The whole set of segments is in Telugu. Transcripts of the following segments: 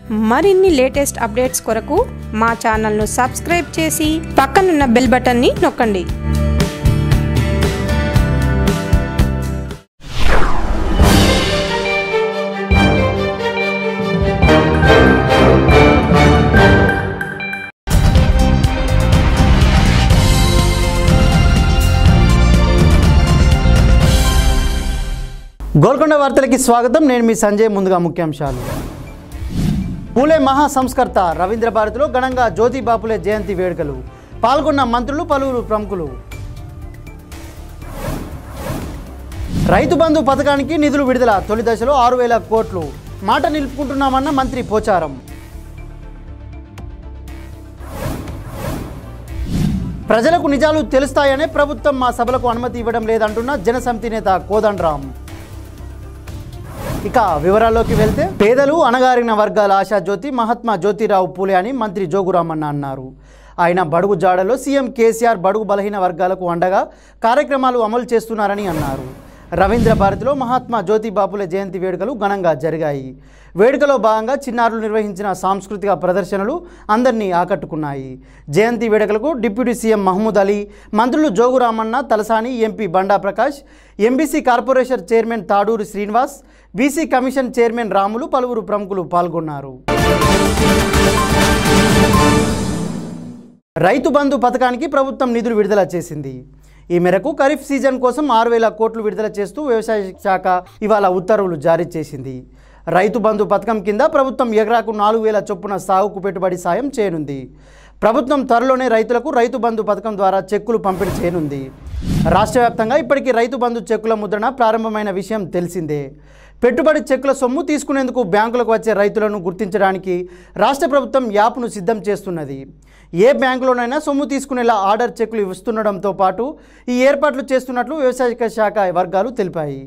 మరిన్ని లేటెస్ట్ అప్డేట్స్ కొరకు మా ఛానల్ను సబ్స్క్రైబ్ చేసి పక్కనున్న బెల్ బటన్ని నొక్కండి గోల్కొండ వార్తలకి స్వాగతం నేను మీ సంజయ్ ముందుగా ముఖ్యాంశాలు పూలే మహా సంస్కర్త రవీంద్ర భారతిలో ఘనంగా జ్యోతి బాపులే జయంతి వేడుకలు పాల్గొన్న మంత్రులు పలువురు ప్రముఖులు రైతు బంధు పథకానికి నిధులు విడుదల తొలి దశలో ఆరు వేల కోట్లు మాట నిలుపుకుంటున్నామన్న మంత్రి పోచారం ప్రజలకు నిజాలు తెలుస్తాయనే ప్రభుత్వం మా సభలకు అనుమతి ఇవ్వడం లేదంటున్న జనసమితి నేత కోదండరాం ఇక వివరాల్లోకి వెళ్తే పేదలు అణగారిన వర్గాల ఆశాజ్యోతి మహాత్మా జ్యోతిరావు పూలే అని మంత్రి జోగురామన్న అన్నారు ఆయన బడుగు జాడలో సీఎం కేసీఆర్ బడుగు బలహీన వర్గాలకు అండగా కార్యక్రమాలు అమలు చేస్తున్నారని అన్నారు రవీంద్ర భారతిలో మహాత్మా జ్యోతిబాపులే జయంతి వేడుకలు ఘనంగా జరిగాయి వేడుకలో భాగంగా చిన్నారులు నిర్వహించిన సాంస్కృతిక ప్రదర్శనలు అందరినీ ఆకట్టుకున్నాయి జయంతి వేడుకలకు డిప్యూటీ సీఎం మహమూద్ అలీ మంత్రులు Jogu Ramanna Talasani MP Banda Prakash MBC corporation chairman Taduri Srinivas BC commission chairman Ramulu పలువురు ప్రముఖులు పాల్గొన్నారు రైతు బంధు పథకానికి ప్రభుత్వం నిధులు విడుదల చేసింది ఈ మేరకు ఖరీఫ్ సీజన్ కోసం ఆరు వేల కోట్లు విడుదల చేస్తూ వ్యవసాయ శాఖ ఇవాళ ఉత్తర్వులు జారీ చేసింది రైతు బంధు పథకం కింద ప్రభుత్వం ఎకరాకు నాలుగు వేల చొప్పున సాగుకు పెట్టుబడి సాయం చేయనుంది ప్రభుత్వం త్వరలోనే రైతులకు రైతు బంధు పథకం ద్వారా చెక్కులు పంపిణీ చేయనుంది రాష్ట్ర వ్యాప్తంగా ఇప్పటికీ రైతు బంధు చెక్కుల ముద్రణ ప్రారంభమైన విషయం తెలిసిందే పెట్టుబడి చెక్కుల సొమ్ము తీసుకునేందుకు బ్యాంకులకు వచ్చే రైతులను గుర్తించడానికి రాష్ట్ర ప్రభుత్వం యాప్ను సిద్ధం చేస్తున్నది ఏ బ్యాంకులోనైనా సొమ్ము తీసుకునేలా ఆర్డర్ చెక్కులు ఇస్తుండడంతో పాటు ఈ ఏర్పాట్లు చేస్తున్నట్లు వ్యవసాయ శాఖ వర్గాలు తెలిపాయి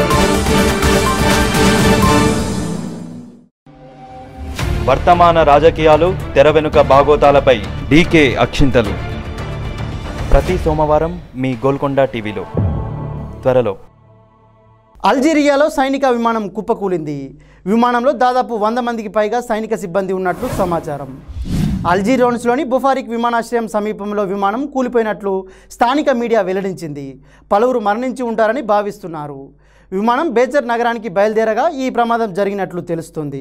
వర్తమాన రాజకీయాలు తెర వెనుక బాగోతాలపై డీకే అక్షింతలు ప్రతి సోమవారం మీ గోల్కొండ టీవీలో త్వరలో అల్జీరియాలో సైనిక విమానం కుప్పకూలింది విమానంలో దాదాపు వంద మందికి పైగా సైనిక సిబ్బంది ఉన్నట్లు సమాచారం అల్జీరోన్స్లోని బుఫారిక్ విమానాశ్రయం సమీపంలో విమానం కూలిపోయినట్లు స్థానిక మీడియా వెల్లడించింది పలువురు మరణించి ఉంటారని భావిస్తున్నారు విమానం బేచర్ నగరానికి బయలుదేరగా ఈ ప్రమాదం జరిగినట్లు తెలుస్తుంది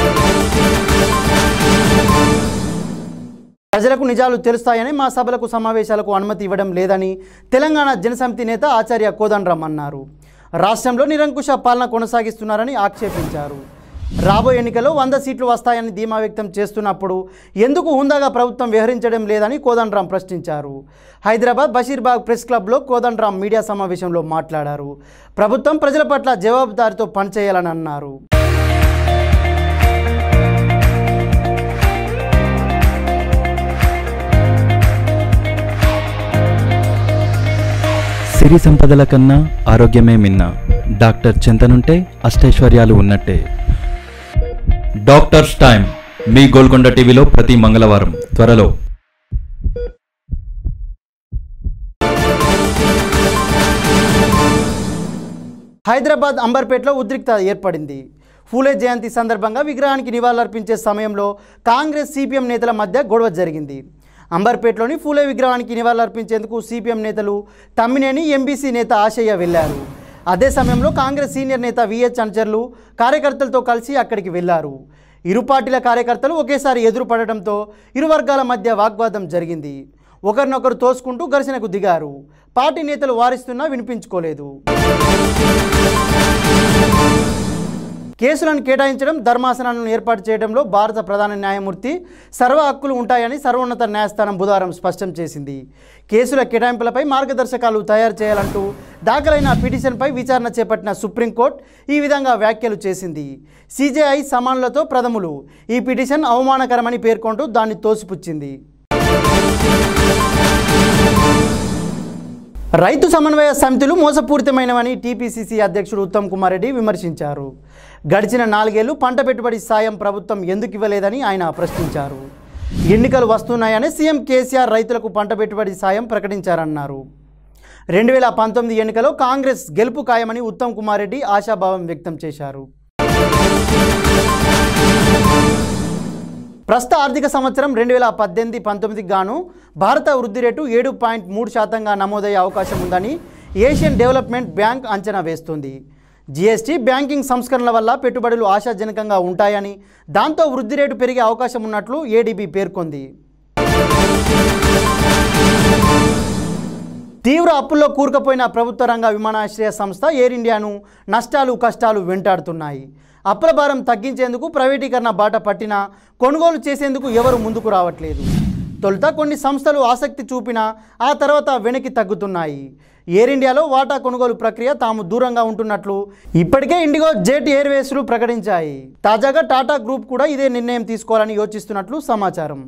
ప్రజలకు నిజాలు తెలుస్తాయని మా సభలకు సమావేశాలకు అనుమతి ఇవ్వడం లేదని తెలంగాణ జనసమితి నేత ఆచార్య కోదండరాం అన్నారు రాష్ట్రంలో నిరంకుశ పాలన కొనసాగిస్తున్నారని ఆక్షేపించారు రాబోయే ఎన్నికల్లో వంద సీట్లు వస్తాయని ధీమా వ్యక్తం చేస్తున్నప్పుడు ఎందుకు హుందాగా ప్రభుత్వం వ్యవహరించడం లేదని కోదండరాం ప్రశ్నించారు హైదరాబాద్ బషీర్బాగ్ ప్రెస్ క్లబ్లో కోదండరాం మీడియా సమావేశంలో మాట్లాడారు ప్రభుత్వం ప్రజల పట్ల జవాబుదారితో పనిచేయాలని అన్నారు సిరి సంపదల కన్నా ఆరోగ్యమే మిన్న డాక్టర్ చింతనుంటే అష్టైశ్వర్యాలు ఉన్నట్టే డాక్టర్స్ టైం మీ గోల్కొండ టీవీలో ప్రతి మంగళవారం త్వరలో హైదరాబాద్ అంబర్పేటలో ఉద్రిక్తత ఏర్పడింది ఫూలే జయంతి సందర్భంగా విగ్రహానికి నివాళులర్పించే సమయంలో కాంగ్రెస్ సిపిఎం నేతల మధ్య గొడవ జరిగింది అంబర్పేటలోని ఫూలే విగ్రహానికి నివాళులర్పించేందుకు సిపిఎం నేతలు తమ్మినేని ఎంబీసీ నేత ఆశయ్య వెళ్లారు అదే సమయంలో కాంగ్రెస్ సీనియర్ నేత విహెచ్ అనుచరులు కార్యకర్తలతో కలిసి అక్కడికి వెళ్లారు ఇరు పార్టీల కార్యకర్తలు ఒకేసారి ఎదురుపడటంతో ఇరు వర్గాల మధ్య వాగ్వాదం జరిగింది ఒకరినొకరు తోసుకుంటూ ఘర్షణకు దిగారు పార్టీ నేతలు వారిస్తున్నా వినిపించుకోలేదు కేసులను కేటాయించడం ధర్మాసనాలను ఏర్పాటు చేయడంలో భారత ప్రధాన న్యాయమూర్తి సర్వ హక్కులు ఉంటాయని సర్వోన్నత న్యాయస్థానం బుధవారం స్పష్టం చేసింది కేసుల కేటాయింపులపై మార్గదర్శకాలు తయారు చేయాలంటూ దాఖలైన పిటిషన్పై విచారణ చేపట్టిన సుప్రీంకోర్టు ఈ విధంగా వ్యాఖ్యలు చేసింది సిజేఐ సమానులతో ప్రథములు ఈ పిటిషన్ అవమానకరమని పేర్కొంటూ దాన్ని తోసిపుచ్చింది రైతు సమన్వయ సమితులు మోసపూరితమైనవని టీపీసీసీ అధ్యక్షుడు ఉత్తమ్ కుమార్ రెడ్డి విమర్శించారు గడిచిన నాలుగేళ్లు పంట పెట్టుబడి సాయం ప్రభుత్వం ఎందుకు ఇవ్వలేదని ఆయన ప్రశ్నించారు ఎన్నికలు వస్తున్నాయని సీఎం కేసీఆర్ రైతులకు పంట పెట్టుబడి సాయం ప్రకటించారన్నారు రెండు వేల పంతొమ్మిది ఎన్నికలో కాంగ్రెస్ గెలుపు ఖాయమని ఉత్తమ్ కుమార్ రెడ్డి ఆశాభావం వ్యక్తం చేశారు ప్రస్తుత ఆర్థిక సంవత్సరం రెండు వేల పద్దెనిమిది పంతొమ్మిదికి గాను భారత వృద్ధి రేటు ఏడు పాయింట్ మూడు శాతంగా నమోదయ్యే అవకాశం ఉందని ఏషియన్ డెవలప్మెంట్ బ్యాంక్ అంచనా వేస్తుంది జీఎస్టీ బ్యాంకింగ్ సంస్కరణల వల్ల పెట్టుబడులు ఆశాజనకంగా ఉంటాయని దాంతో వృద్ధి రేటు పెరిగే అవకాశం ఉన్నట్లు ఏడీబీ పేర్కొంది తీవ్ర అప్పుల్లో కూరుకుపోయిన ప్రభుత్వ రంగ విమానాశ్రయ సంస్థ ఎయిర్ ఇండియాను నష్టాలు కష్టాలు వెంటాడుతున్నాయి అప్పుల భారం తగ్గించేందుకు ప్రైవేటీకరణ బాట పట్టినా కొనుగోలు చేసేందుకు ఎవరు ముందుకు రావట్లేదు తొలుత కొన్ని సంస్థలు ఆసక్తి చూపినా ఆ తర్వాత వెనక్కి తగ్గుతున్నాయి ఎయిర్ ఇండియాలో వాటా కొనుగోలు ప్రక్రియ తాము దూరంగా ఉంటున్నట్లు ఇప్పటికే ఇండిగో జెట్ ఎయిర్వేస్లు ప్రకటించాయి తాజాగా టాటా గ్రూప్ కూడా ఇదే నిర్ణయం తీసుకోవాలని యోచిస్తున్నట్లు సమాచారం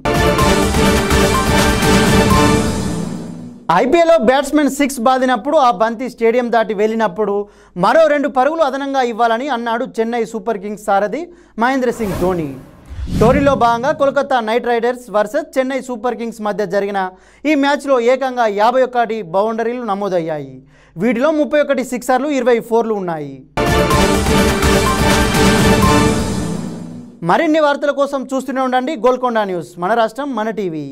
ఐపీఎల్లో బ్యాట్స్మెన్ సిక్స్ బాదినప్పుడు ఆ బంతి స్టేడియం దాటి వెళ్ళినప్పుడు మరో రెండు పరుగులు అదనంగా ఇవ్వాలని అన్నాడు చెన్నై సూపర్ కింగ్స్ సారథి మహేంద్ర సింగ్ ధోని టోరీలో భాగంగా Kolkata Knight Riders versus Chennai Super Kings మధ్య జరిగిన ఈ మ్యాచ్లో ఏకంగా యాభై ఒకటి బౌండరీలు నమోదయ్యాయి వీటిలో ముప్పై ఒకటి సిక్సర్లు ఇరవై ఫోర్లు ఉన్నాయి మరిన్ని వార్తల కోసం చూస్తూనే ఉండండి గోల్కొండ న్యూస్ మన రాష్ట్రం మన టీవీ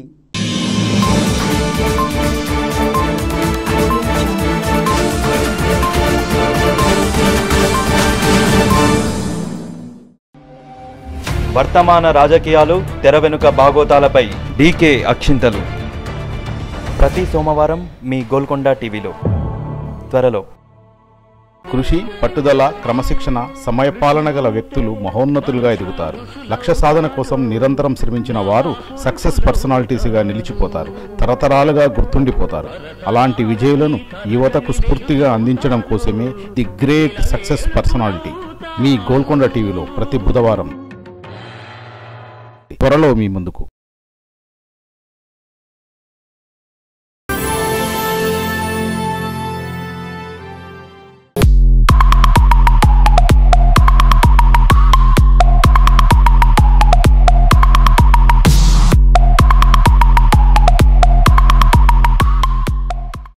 వర్తమాన రాజకీయాలు తెర వెనుక బాగోతాలపై డీకే అక్షింతలు ప్రతి సోమవారం మీ గోల్కొండ టీవీలో త్వరలో కృషి పట్టుదల క్రమశిక్షణ సమయపాలన గల వ్యక్తులు మహోన్నతులుగా ఎదుగుతారు లక్ష్య సాధన కోసం నిరంతరం శ్రమించిన వారు సక్సెస్ పర్సనాలిటీస్గా నిలిచిపోతారు తరతరాలుగా గుర్తుండిపోతారు అలాంటి విజయులను యువతకు స్ఫూర్తిగా అందించడం కోసమే ది గ్రేట్ సక్సెస్ పర్సనాలిటీ మీ గోల్కొండ టీవీలో ప్రతి బుధవారం త్వరలో మీ ముందుకు